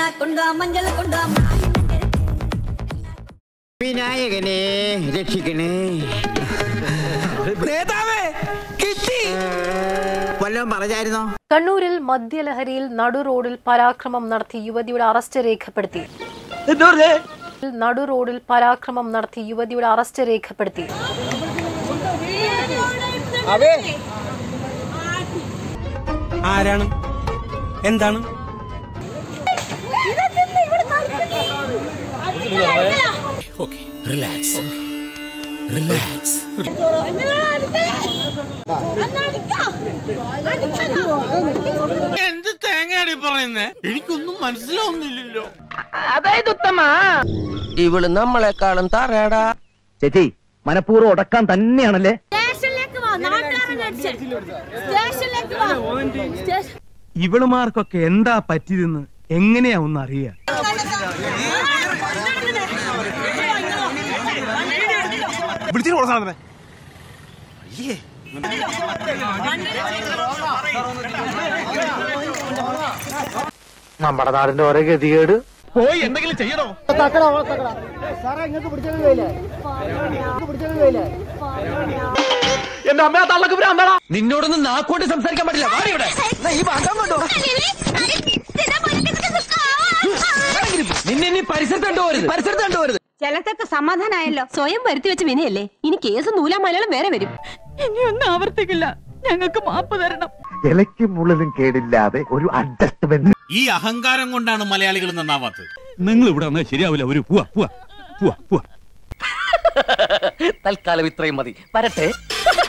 കൊണ്ടുവാ മഞ്ഞൾ കൊണ്ടുവാ വിനായകനെ രക്ഷിക്കണേ നേതാവേ കിട്ടി വല്ലതും പറഞ്ഞായിരുന്നോ കണ്ണൂരിൽ മദ്യലഹരിയിൽ നടു റോഡിൽ പരാക്രമം നടത്തി യുവതിയുടെ അറസ്റ്റ് രേഖപ്പെടുത്തി നടു റോഡിൽ പരാക്രമം നടത്തി യുവതിയുടെ അറസ്റ്റ് രേഖപ്പെടുത്തി ആരാണ് എന്താണ് എന്ത് തേങ്ങയാടി പറയുന്നേ എനിക്കൊന്നും മനസ്സിലാവുന്നില്ലല്ലോ ഇവള് നമ്മളെക്കാളും തറയടാ ചേച്ചി മനഃപൂർവ്വം ഉടക്കാൻ തന്നെയാണല്ലേ സ്റ്റേഷനിലേക്ക് വാ നാട്ടുകാരനെ സ്റ്റേഷനിലേക്ക് വാ ഇവളുമാർക്കൊക്കെ എന്താ പറ്റിയതെന്ന് എങ്ങനെയാ ഒന്ന് അറിയാ നമ്മുടെ നാടിന്റെ ഓരോ ഗതികേട് പോയി എന്തെങ്കിലും ചെയ്യണോ നിന്നോടൊന്നും നാക്കോട്ട് സംസാരിക്കാൻ പറ്റില്ല വാടി ഇവിടെ. ഈ ഭാഗം കൊണ്ടോ നിന്നെ ഇനി പരിസരത്ത് കണ്ടുപോരുത് പരിസരത്ത് കണ്ടുപോരുത് ചിലത്തൊക്കെ സമാധാനമായല്ലോ സ്വയം വരുത്തി വെച്ച വിനയല്ലേ ഇനി കേസ് നൂലാ മലയാളം വേറെ വരും ഇനിയൊന്നും ആവർത്തിക്കില്ല ഞങ്ങൾക്ക് മാപ്പ് തരണം ഇലയ്ക്കും മുള്ളിലും കേടില്ലാതെ ഒരു അഡ്ജസ്റ്റ്മെന്റ് ഈ അഹങ്കാരം കൊണ്ടാണ് മലയാളികൾ നന്നാവാത്തത് നിങ്ങൾ ഇവിടെ വന്നാൽ ശരിയാവില്ല ഒരു പോവാ പോവാ പോവാ പോവാ തൽക്കാലം ഇത്രയും മതി വരട്ടെ